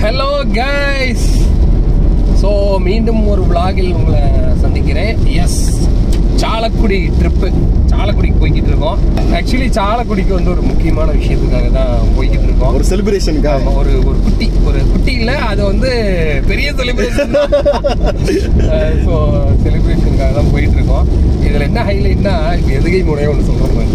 Hello guys so மீண்டும் ஒரு vlogல் உங்களை சந்திக்கிறேன் எஸ் சாலக்குடி ட்ரிப்பு சாலக்குடிக்கு போய்கிட்டு இருக்கோம் ஆக்சுவலி சாலக்குடிக்கு வந்து ஒரு முக்கியமான விஷயத்துக்காக தான் போய்கிட்டு இருக்கோம் ஒரு செலிப்ரேஷனுக்காக ஆமா, ஒரு ஒரு குட்டி ஒரு குட்டி இல்ல அது வந்து பெரிய செலிப்ரேஷன் ஸோ செலிப்ரேஷனுக்காக தான் போயிட்டு இருக்கோம் இதுல என்ன ஹைலைட்னா எதுகை முறைய ஒன்று சொல்றேன்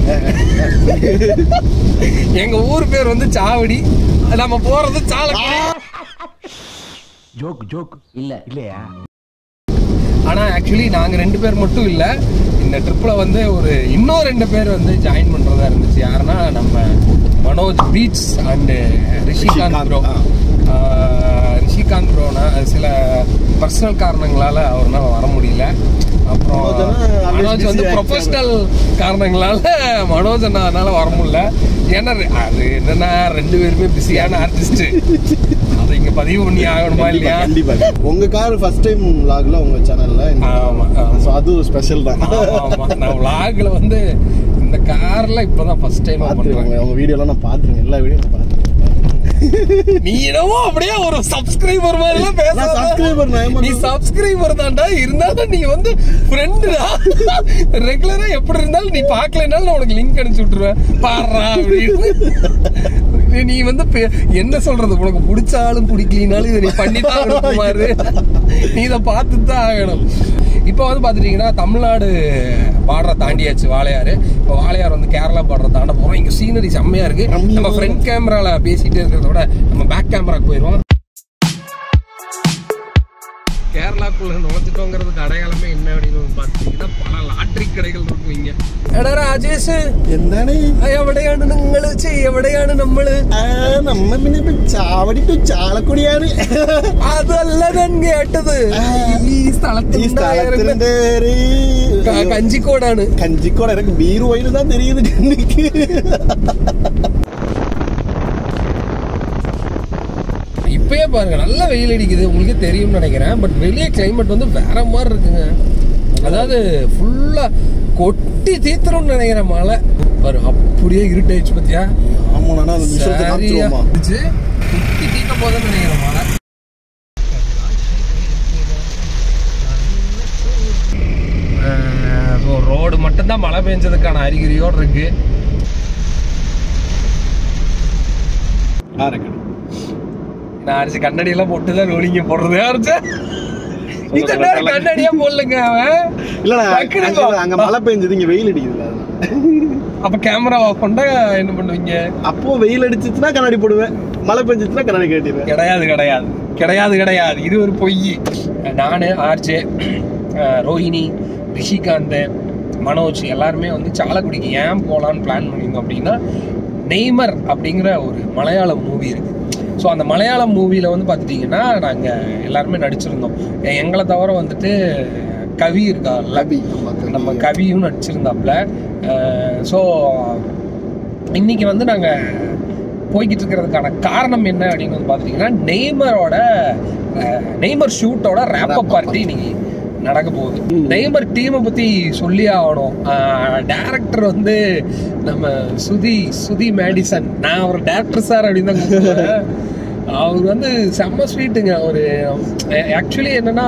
எங்க ஊர் பேர் வந்து சாவடி நம்ம போறது சாலக்குடி ஜோக் ஜோக் இல்ல இல்லையா ஆனா ஆக்சுவலி நாங்க ரெண்டு பேர் மட்டும் இல்ல இந்த ட்ரிப்ல வந்து ஒரு இன்னும் ரெண்டு பேர் வந்து ஜாயின் பண்றதா இருந்துச்சு யாருன்னா நம்ம Manoj beats and Rishikanth Rishikanth, bro ஆ. ரிஷிகாந்த் ப்ரோனா சில பர்சனல் காரணங்களால அவர்னால வர முடியல அப்புறம் மனோஜ் அண்ணா always மனோஜ் வந்து busy actor. ப்ரொஃபஷனல் காரணங்களால மனோஜ் அண்ணானால வர முடியல ஏன்னா ரெ- அது என்னன்னா ரெண்டு பேருமே பிஸியான ஆர்டிஸ்ட் அதை இங்க பதிவு பண்ணி ஆகணுமா கண்டிப்பா இல்லையா கண்டிப்பா உங்க கார் ஃபர்ஸ்ட் டைம் vlogல உங்க சேனல்ல ஆமா, ஆமா. சோ அது ஸ்பெஷல் தான் ஆமா, ஆமா. நான் vlogல வந்து இந்த கார்ல இப்பதான் ஃபர்ஸ்ட் டைம் பண்றேன் பாத்துருக்கேன் உங்க வீடியோலாம் நான் பாத்துருக்கேன் எல்லா வீடியோ நான் பாத்துருக்கேன் நீ என்னவோ அப்படியே ஒரு சப்ஸ்கிரைபர் மாதிரி எல்லாம் நான் பேசாத subscriber நான் ஏன் நீ பண்றது? சப்ஸ்கிரைபர் தான்டா இருந்தாலும் நீ வந்து ஃப்ரெண்டுடா ரெகுலரா எப்படி இருந்தாலும் நீ பார்க்கலனாலும் நான் உனக்கு லிங்க் அனுப்பிச்சு விட்டுருவேன் பாடுறா அப்படின்னு நீ வந்து பே- என்ன சொல்றது உனக்கு பிடிச்சாலும் பிடிக்கலினாலும் இதை நீ பண்ணித்தான் ஆகணும் குமாரு நீ இதை பார்த்து தான் ஆகணும் இப்போ வந்து பார்த்துட்டீங்கன்னா தமிழ்நாடு பார்டரை தாண்டியாச்சு வாளையாறு இப்போ வாளையார் வந்து கேரளா பார்டரை தாண்ட போகிறோம் இங்கே சீனரி செம்மையா இருக்கு நம்ம ஃப்ரண்ட் கேமரால பேசிட்டே இருக்கிறத விட நம்ம பேக் கேமராக்கு போயிடுவோம் கேரளாக்குள்ள நுழைஞ்சிட்டோங்கிறதுக்கு அடையாளமே என்ன அப்படின்னு பார்த்தீங்கன்னா பல லாட்ரி கடைகள் இருக்கும் இங்க എടാ രാജേഷ് എന്താണ് എവിടെയാണ് നിങ്ങൾ എവിടെയാണ് നമ്മള് ആ, നമ്മ പിന്നെ ഇപ്പൊ ചാവടി ടു ചാലക്കുടിയാണ് അതല്ല ഞാൻ കേട്ടത് ഈ ഈ സ്ഥലത്തുണ്ടായിരുന്ന സ്ഥലത്തിന്റെ പേര് ക- കഞ്ചിക്കോടാണ് கஞ்சிக்கோட எனக்கு பீர் ஒயில் தான் தெரியுது கண்ணுக்கு இப்பயே பாருங்க நல்ல வெயில் அடிக்குது உங்களுக்கே தெரியும்னு நினைக்கிறேன் பட் வெளியே கிளைமேட் வந்து வேற மாதிரி இருக்குங்க அதாவது ஃபுல்லா கொட்டி தீத்துறோம்னு நினைக்கிறேன் மழை பாரு அப்படியே இருட்டாயிடுச்சு பத்தியா ஆமா நானா அந்த நிமிஷத்தை சரியா மாத்துவோமா இருந்துச்சு. கொட்டி தீக்க போதுன்னு நினைக்கிறேன் மழை ஸோ ரோடு மட்டும்தான் மழை பெஞ்சதுக்கான அறிகுறியோடு இருக்கு நான் அரிசி கண்ணாடி எல்லாம் போட்டு தான் ரோலிங்க போடுறது அரிசி இந்த நேரம் கண்ணாடியா போடலங்க அவன் இல்ல டக்குனு அங்க- வா. அங்க மழை பெஞ்சது இங்க வெயில் அடிக்குதுல்ல அதனால. அப்ப கேமரா ஆஃப் பண்ணா என்ன பண்ணுவீங்க அப்போ வெயில் அடிச்சுச்சுன்னா கண்ணாடி போடுவேன் மழை பெஞ்சிச்சுன்னா கண்ணாடி கட்டிடுவேன் கிடையாது கிடையாது கிடையாது கிடையாது இது ஒரு பொய் நானு ஆர்ஜே ரோஹிணி ரிஷிகாந்த் மனோஜ் எல்லாருமே வந்து சாலக்குடிக்கு ஏன் போகலான்னு பிளான் பண்ணியிருந்தோம் அப்படின்னா நெய்மர் அப்படிங்கிற ஒரு மலையாளம் மூவி இருக்கு ஸோ அந்த மலையாளம் மூவியில் வந்து பார்த்துட்டிங்கன்னா நாங்கள் எல்லாருமே நடிச்சிருந்தோம் எ- எங்களை தவிர வந்துட்டு கவி இருக்கார்ல கவி, ஆமா, கவி. நம்ம கவியும் நடிச்சிருந்தாப்புல ஸோ இன்னைக்கு வந்து நாங்கள் போய்கிட்டு இருக்கிறதுக்கான காரணம் என்ன அப்படின்னு வந்து பார்த்துட்டிங்கன்னா நெய்மரோட அஹ், நெய்மர் ஷூட்டோட ரேப் Wrap-up பார்ட்டி இன்னைக்கு நடக்க போகுது நெய்மர் டீமை பற்றி சொல்லி ஆகணும் டேரக்டர் வந்து நம்ம சுதி சுதி மேடிசன் நான் ஒரு டேரக்டர் சார் அப்படின்னு தான் கூப்பிடுவேன் அவர் வந்து செம்ம ஸ்வீட்டுங்க ஒரு ஆக்சுவலி என்னன்னா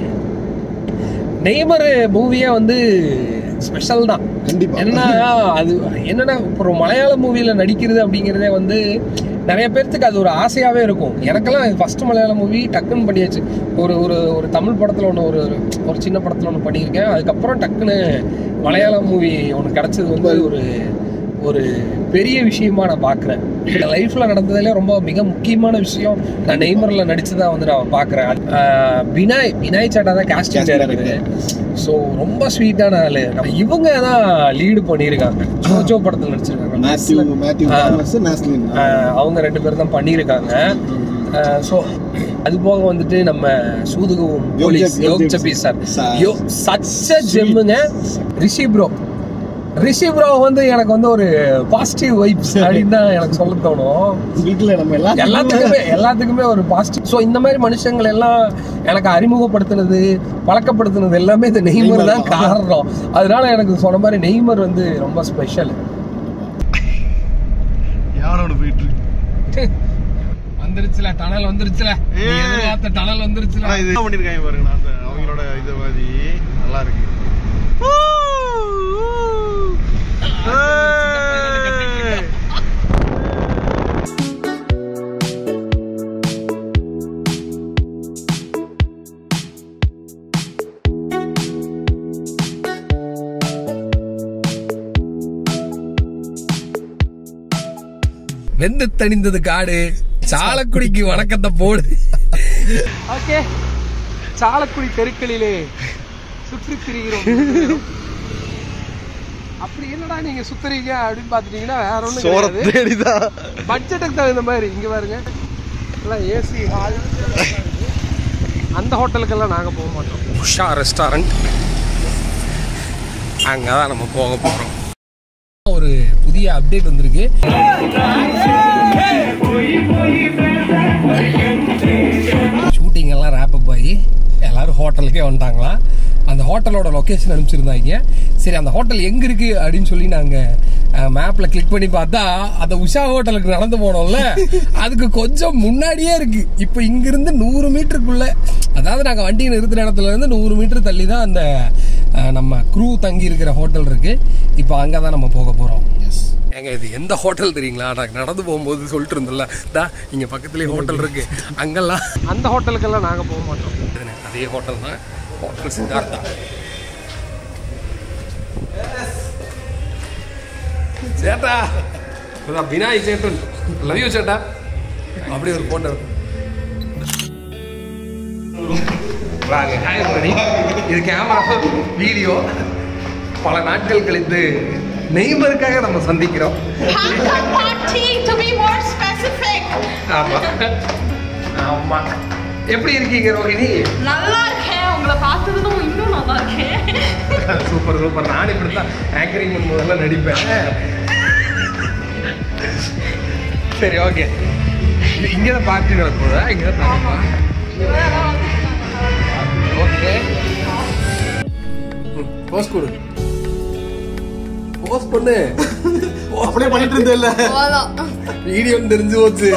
நெய்மர் மூவியே வந்து ஸ்பெஷல் தான் கண்டிப்பா. என்னன்னா அது என்னன்னா இப்போ ஒரு மலையாள மூவியில நடிக்கிறது அப்படிங்கிறதே வந்து நிறைய பேர்த்துக்கு அது ஒரு ஆசையாவே இருக்கும் எனக்கெல்லாம் ஃபர்ஸ்ட் மலையாள மூவி டக்குன்னு பண்ணியாச்சு ஒரு ஒரு ஒரு தமிழ் படத்துல ஒன்று ஒரு ஒரு சின்ன படத்துல ஒன்று பண்ணியிருக்கேன் அதுக்கப்புறம் டக்குன்னு மலையாள மூவி ஒன்று கிடைச்சது வந்து ஒரு ஒரு பெரிய விஷயமா நான் பார்க்குறேன் என் லைஃப்பில் நடந்ததுல ரொம்ப மிக முக்கியமான விஷயம் நான் நெய்மரில் நடிச்சு தான் வந்து நான் பார்க்குறேன் பினாய் பினாய் சாட்டா தான் காஸ்டிங் Casting டைரக்டர் ஸோ ரொம்ப ஸ்வீட்டான ஆளு நம்ம இவங்க தான் லீடு பண்ணியிருக்காங்க ஜோஜோ படத்தில் நடிச்சிருக்காங்க மேத்யூ மேத்யூ ஆ. தாமஸ் நாஸ்லின் ஆஹ் அவங்க ரெண்டு பேரும் தான் பண்ணியிருக்காங்க ஸோ அது போக வந்துட்டு நம்ம சூதுகவும் யோக் போலீஸ் ஜப்- யோக் யோக் ஜப் ஜபி சார் சார். யோ சச்ச ஜெம்முங்க ரிஷி ப்ரோ ரிஷி ப்ரோ வந்து எனக்கு வந்து ஒரு பாசிட்டிவ் வைப்ஸ் அப்படின்னு தான் எனக்கு சொல்ல தோணும் வீட்டுல நம்ம எல்லாம் எல்லாத்துக்குமே எல்லாத்துக்குமே ஒரு பாசிட்டிவ் ஸோ இந்த மாதிரி மனுஷங்கள் எல்லாம் எனக்கு அறிமுகப்படுத்தினது பழக்கப்படுத்தினது எல்லாமே இந்த நெய்மர் தான் காரணம் அதனால எனக்கு சொன்ன மாதிரி நெய்மர் வந்து ரொம்ப ஸ்பெஷல் யாரோட போயிட்டு இருக்கு வந்துருச்சுல டனல் வந்துருச்சுல நீ ஏய். எதிர்பார்த்த டனல் வந்துருச்சுல ஆனா இது என்ன பண்ணிருக்காங்க பாருங்க நான் அந்த அவங்களோட இது மாதிரி நல்லா இருக்கு ஏய். வெந்து தணிந்தது காடு சாலக்குடிக்கு வணக்கத்தை போடு ஓகே சாலக்குடி தெருக்களிலே சுற்றி திரிகிறோம் அப்படி என்னடா நீங்க சுத்துறீங்க அப்படின்னு பாத்துட்டீங்கன்னா வேற ஒண்ணும் சோற கிடையாது தேடிதான் பட்ஜெட்டுக்கு தகுந்த மாதிரி இங்க பாருங்க எல்லாம் ஏசி ஹால் அந்த ஹோட்டலுக்கெல்லாம் நாங்க போக மாட்டோம் உஷா ரெஸ்டாரண்ட் அங்கதான் நம்ம போக போறோம் ஒரு புதிய அப்டேட் வந்திருக்கு ஷூட்டிங் எல்லாம் ரேப் அப் ஆகி எல்லாரும் ஹோட்டலுக்கே வந்துட்டாங்களாம் அந்த ஹோட்டலோட லொக்கேஷன் அனுப்பிச்சிருந்தாங்க சரி அந்த ஹோட்டல் எங்க இருக்கு அப்படின்னு சொல்லி நாங்க மேப்ல கிளிக் பண்ணி பார்த்தா அந்த உஷா ஹோட்டலுக்கு நடந்து போனோம்ல அதுக்கு கொஞ்சம் முன்னாடியே இருக்கு இப்போ இங்கிருந்து நூறு மீட்டருக்குள்ள அதாவது நாங்க வண்டி நிறுத்துற இடத்துல இருந்து நூறு மீட்டர் தள்ளி தான் அந்த அஹ், நம்ம க்ரூ தங்கி இருக்கிற ஹோட்டல் இருக்கு இப்போ அங்கே தான் நம்ம போக போறோம் எஸ் ஏங்க இது எந்த ஹோட்டல் தெரியுங்களா நான் நடந்து போகும்போது சொல்லிட்டு இருந்தோம்ல தா இங்க பக்கத்துலயே ஹோட்டல் இருக்கு அங்கெல்லாம் அந்த ஹோட்டலுக்கெல்லாம் நாங்க போக மாட்டோம் அதே ஹோட்டல் தான் ஹோட்டல் சித்தார்த்தா சேட்டா இதான் வினாய் சேட்டன் லவ் யூ சேட்டா அப்படி ஒரு போட்டோ வாங்க ஹாய் everybody. இது கேமரா வீடியோ பல நாட்கள் கழித்து நெய்பருக்காக நம்ம சந்திக்கிறோம் Handsome party, to be more specific. ஆமா ஆமா எப்படி இருக்கீங்க ரோஹிணி நல்லா இருக்கேன் உங்களை பார்த்ததும் இன்னும் நல்லா இருக்கேன் சூப்பர் சூப்பர் நான் இப்படி தான் ஆங்கரிங் பண்ணும்போதெல்லாம் நடிப்பேன் சரி ஓகே இங்கே தான் பார்ட்டி நடக்குதா இங்கே தான் பார்க்கலாம் ஓகே போஸ்ட் கொடு போஸ்ட் பண்ணு அப்படியே பண்ணிட்டு இருந்தே இல்ல வீடியோ தெரிஞ்சு போச்சு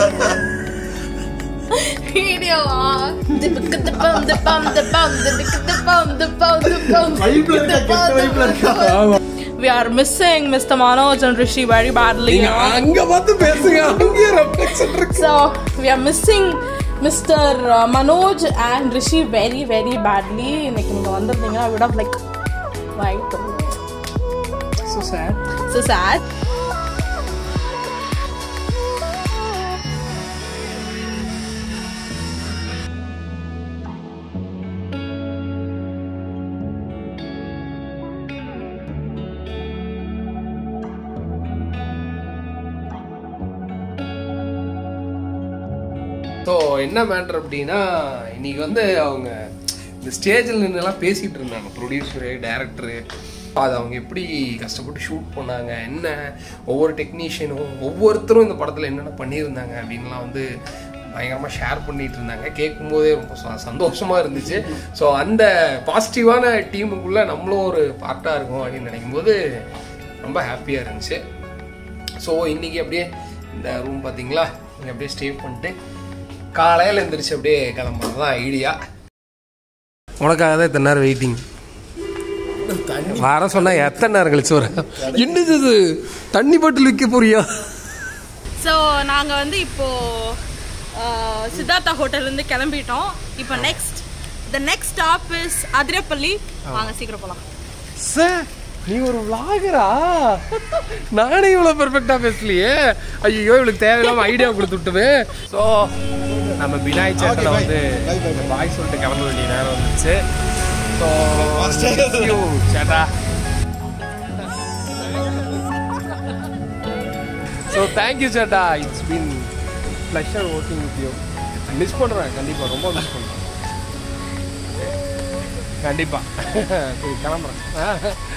வீடியோவா திப்புக்கு திப்பம் திப்பம் திப்பம் திப்புக்கு திப்பம் திப்பம் திப்பம் வைப்ல இருக்கா கெட்ட வைப்ல இருக்கா We are missing Mr. Manoj and Rishi very badly. நீங்க அங்க பார்த்து பேசுங்க அங்கே ரெஃப்ளெக்ஷன் இருக்கு So we are missing Mr. Manoj and Rishi very very badly. இன்னைக்கு நீங்க வந்திருந்தீங்கன்னா I would have like right. so sad So sad. So என்ன மேட்ரு அப்படின்னா இன்னைக்கு வந்து அவங்க இந்த ஸ்டேஜில் நின்றுலாம் பேசிகிட்டு இருந்தாங்க ப்ரொடியூசரு டேரக்டரு அது அவங்க எப்படி கஷ்டப்பட்டு ஷூட் பண்ணாங்க என்ன ஒவ்வொரு டெக்னீஷியனும் ஒவ்வொருத்தரும் இந்த படத்தில் என்னென்ன பண்ணியிருந்தாங்க அப்படின்லாம் வந்து பயங்கரமாக ஷேர் பண்ணிட்டு இருந்தாங்க கேட்கும்போதே ரொம்ப ச- சந்தோஷமா இருந்துச்சு ஸோ அந்த பாசிட்டிவான டீமுக்குள்ளே நம்மளும் ஒரு பார்ட்டாக இருக்கும் அப்படின்னு நினைக்கும்போது ரொம்ப ஹாப்பியாக இருந்துச்சு ஸோ இன்னைக்கு அப்படியே இந்த ரூம் பார்த்தீங்களா இங்கே அப்படியே ஸ்டே பண்ணிட்டு காலையில் எந்திரிச்சு அப்படியே கிளம்புறது தான் ஐடியா உனக்காக தான் இத்தனை நேரம் வெயிட்டிங் வர சொன்னா எத்தனை நேரம் கழிச்சு வர என்னது இது தண்ணி பாட்டில் விற்க போறியா ஸோ நாங்கள் வந்து இப்போ அஹ், சித்தார்த்தா ஹோட்டல்லேருந்து கிளம்பிட்டோம் இப்போ next the next stop is Athirappilly வாங்க சீக்கிரம் போகலாம் சார் நீ ஒரு விளாகரா நானே இவ்வளோ பெர்ஃபெக்டாக பேசலையே ஐயோ இவளுக்கு தேவையில்லாம ஐடியா கொடுத்து விட்டுவே ஸோ நம்ம பினாய் சேட்டில் வந்து பாய் சொல்லிட்டு கிளம்ப வேண்டிய நேரம் வந்துச்சு ஸோ சேட்டா ஸோ தேங்க்யூ சேட்டா it's been pleasure working with you miss பண்ணுறேன் கண்டிப்பாக ரொம்ப மிஸ் பண்ணுறேன் கண்டிப்பாக சரி கிளம்புறேன்